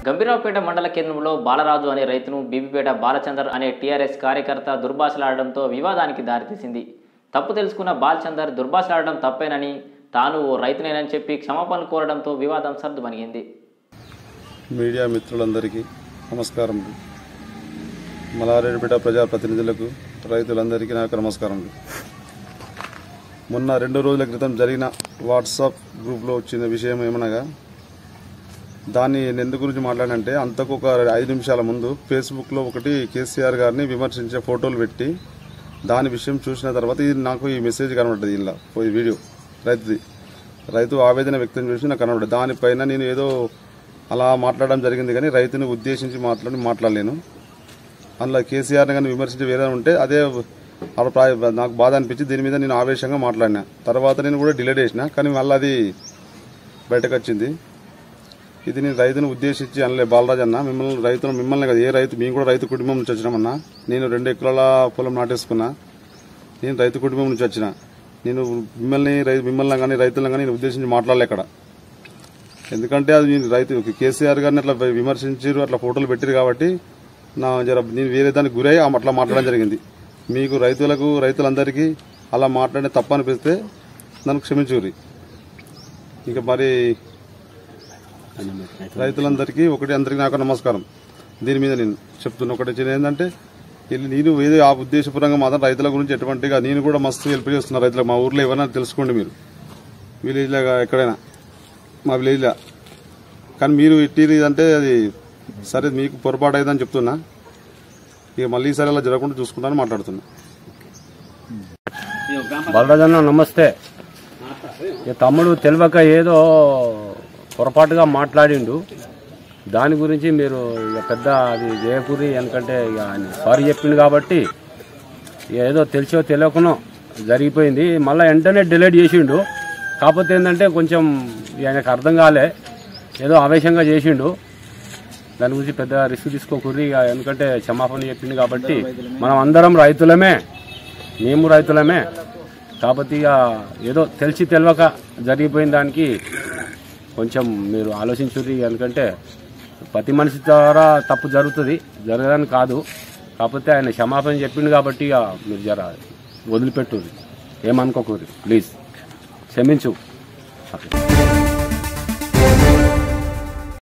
గంభీరావుపేట మండల కేంద్రంలో బాలరాజు అనే రైతును బీబీపేట బాలచందర్ అనే టీఆర్ఎస్ కార్యకర్త దుర్భాషలాడడంతో వివాదానికి దారితీసింది తప్పు తెలుసుకున్న బాలచందర్ దుర్భాషలాడడం తప్పేనని తాను ఓ రైతునేనని చెప్పి క్షమాపణలు కోరడంతో వివాదం సర్దుమణిగింది మీడియా మిత్రులందరికీ నమస్కారం మలారెడ్డిపేట ప్రజాప్రతినిధులకు రైతులందరికీ నాకు నమస్కారం మొన్న రెండు రోజుల క్రితం జరిగిన వాట్సాప్ గ్రూప్లో వచ్చిన విషయం ఏమనగా దాన్ని నేను ఎందు గురించి మాట్లాడంటే అంతకు ఒక ఐదు నిమిషాల ముందు ఫేస్బుక్లో ఒకటి కేసీఆర్ గారిని విమర్శించే ఫోటోలు పెట్టి దాని విషయం చూసిన తర్వాత ఇది నాకు ఈ మెసేజ్ కనబడ్డది ఇలా ఈ వీడియో రైతుది రైతు ఆవేదన వ్యక్తం చేసి నాకు కనబడ్డది దానిపైన నేను ఏదో అలా మాట్లాడడం జరిగింది కానీ రైతుని ఉద్దేశించి మాట్లాడి మాట్లాడలేను అందులో కేసీఆర్ని కానీ విమర్శించి వేరే ఉంటే అదే అప్పుడు ప్రా- నాకు బాధ అనిపించి దీని మీద నేను ఆవేశంగా మాట్లాడినా తర్వాత నేను కూడా డిలేట్ చేసిన కానీ మళ్ళీ అది బయటకు వచ్చింది ఇది నేను రైతును ఉద్దేశించి అనలే బాలరాజ్ అన్న మిమ్మల్ని రైతును మిమ్మల్ని కదా ఏ రైతు మేము కూడా రైతు కుటుంబం నుంచి వచ్చినామన్నా నేను రెండు ఎకరాల పొలం నాటేసుకున్నా నేను రైతు కుటుంబం నుంచి వచ్చిన నేను మిమ్మల్ని రై మిమ్మల్ని కానీ రైతులను కానీ నేను ఉద్దేశించి మాట్లాడలే ఇక్కడ ఎందుకంటే అది నేను రైతు కేసీఆర్ గారిని అట్లా విమర్శించారు అట్లా ఫోటోలు పెట్టారు కాబట్టి నా జర నేను వేరే దానికి గురై ఆ- అట్లా మాట్లాడడం జరిగింది మీకు రైతులకు రైతులందరికీ అలా మాట్లాడే తప్పు అనిపిస్తే నన్ను క్షమించుర్రి ఇక మరి రైతులందరికీ ఒకటి అందరికీ నాకు నమస్కారం దీని మీద నేను చెప్తున్న ఒకటి చిన్న ఏంటంటే ఇది నేను ఏదో ఆ ఉద్దేశపూర్వకంగా మాత్రం రైతుల గురించి ఎటువంటిగా నేను కూడా మస్తు హెల్ప్ చేస్తున్నా రైతులకు మా ఊర్లో ఎవరైనా తెలుసుకోండి మీరు విలేజ్లో ఎక్కడైనా మా విలేజ్లో కానీ మీరు ఇట్టిది అంటే అది సరే మీకు పొరపాటు అయిందని చెప్తున్నా ఇక మళ్ళీ ఈసారి అలా జరగకుండా చూసుకుంటానని మాట్లాడుతున్నా బలరాజన్న నమస్తే ఈ తమ్ముడు తెలియక ఏదో పొరపాటుగా మాట్లాడిండు దాని గురించి మీరు ఇక పెద్ద అది చేయకూరి ఎందుకంటే ఇక ఆయన సారీ చెప్పిండు కాబట్టి ఏదో తెలిసో తెలియకనో జరిగిపోయింది మళ్ళీ వెంటనే డిలీట్ చేసిండు కాకపోతే ఏంటంటే కొంచెం ఆయనకు అర్థం కాలే ఏదో ఆవేశంగా చేసిండు దాని గురించి పెద్ద రిస్క్ తీసుకోకూరి ఇక ఎందుకంటే క్షమాపణ చెప్పింది కాబట్టి మనం అందరం రైతులమే మేము రైతులమే కాబట్టి ఇక ఏదో తెలిసి తెలియక జరిగిపోయిన దానికి కొంచెం మీరు ఆలోచించుర్రి ఎందుకంటే ప్రతి మనిషి ద్వారా తప్పు జరుగుతుంది జరగదని కాదు కాకపోతే ఆయన క్షమాపణ చెప్పిండు కాబట్టి ఇక మీరు జర వదిలిపెట్టుర్రి ఏమనుకోకూరి ప్లీజ్ క్షమించు ఓకే